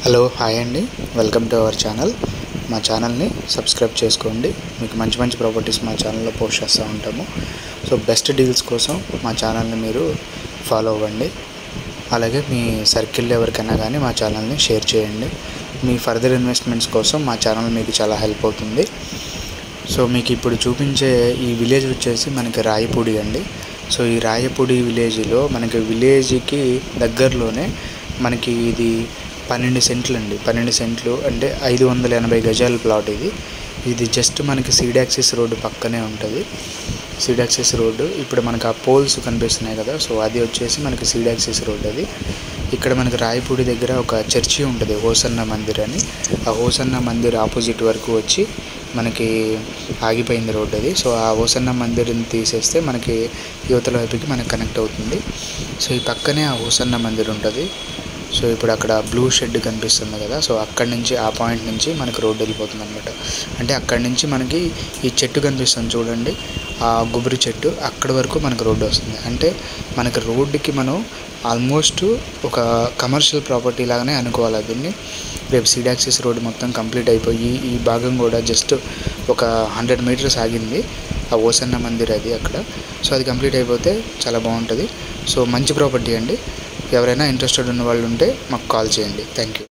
hello hi అండి welcome to our channel మా ఛానల్ని సబ్స్క్రైబ్ చేసుకోండి మీకు మంచి మంచి ప్రాపర్టీస్ మా ఛానల్లో పోస్ట్ చేస్తూ ఉంటాము సో బెస్ట్ డీల్స్ కోసం మా ఛానల్ని మీరు ఫాలో అవ్వండి అలాగే మీ సర్కిల్లో ఎవరికైనా కానీ మా ఛానల్ని షేర్ చేయండి మీ ఫర్దర్ ఇన్వెస్ట్మెంట్స్ కోసం మా ఛానల్ మీకు చాలా హెల్ప్ అవుతుంది సో మీకు ఇప్పుడు చూపించే ఈ విలేజ్ వచ్చేసి మనకి రాయపూడి అండి సో ఈ రాయపూడి విలేజ్లో మనకి విలేజ్కి దగ్గరలోనే మనకి ఇది పన్నెండు సెంట్లు అండి పన్నెండు సెంట్లు అంటే ఐదు వందల ఎనభై గజాల ప్లాట్ ఇది ఇది జస్ట్ మనకి సీడాక్సిస్ రోడ్డు పక్కనే ఉంటుంది సీడాక్సిస్ రోడ్డు ఇప్పుడు మనకి ఆ పోల్స్ కనిపిస్తున్నాయి కదా సో అది వచ్చేసి మనకి సీడాక్సిస్ రోడ్ అది ఇక్కడ మనకి రాయపూడి దగ్గర ఒక చర్చి ఉంటుంది హోసన్న మందిర్ అని ఆ హోసన్న మందిర్ ఆపోజిట్ వరకు వచ్చి మనకి ఆగిపోయింది రోడ్ అది సో ఆ హోసన్న మందిర్ని తీసేస్తే మనకి యువతల వైపుకి మనకి కనెక్ట్ అవుతుంది సో ఈ పక్కనే ఆ హోసన్న మందిర్ ఉంటుంది సో ఇప్పుడు అక్కడ బ్లూ షెడ్ కనిపిస్తుంది కదా సో అక్కడి నుంచి ఆ పాయింట్ నుంచి మనకి రోడ్డు వెళ్ళిపోతుంది అనమాట అంటే అక్కడి నుంచి మనకి ఈ చెట్టు కనిపిస్తుంది చూడండి ఆ గుబురు చెట్టు అక్కడి వరకు మనకు రోడ్డు వస్తుంది అంటే మనకి రోడ్డుకి మనం ఆల్మోస్ట్ ఒక కమర్షియల్ ప్రాపర్టీ లాగానే అనుకోవాలి దీన్ని రేపు సీడాక్సిస్ రోడ్ మొత్తం కంప్లీట్ అయిపోయి ఈ భాగం కూడా జస్ట్ ఒక హండ్రెడ్ మీటర్స్ ఆగింది ఆ ఓసన్న మందిర్ అది అక్కడ సో అది కంప్లీట్ అయిపోతే చాలా బాగుంటుంది సో మంచి ప్రాపర్టీ అండి ఎవరైనా ఇంట్రెస్టెడ్ ఉన్న వాళ్ళు ఉంటే మాకు కాల్ చేయండి థ్యాంక్ యూ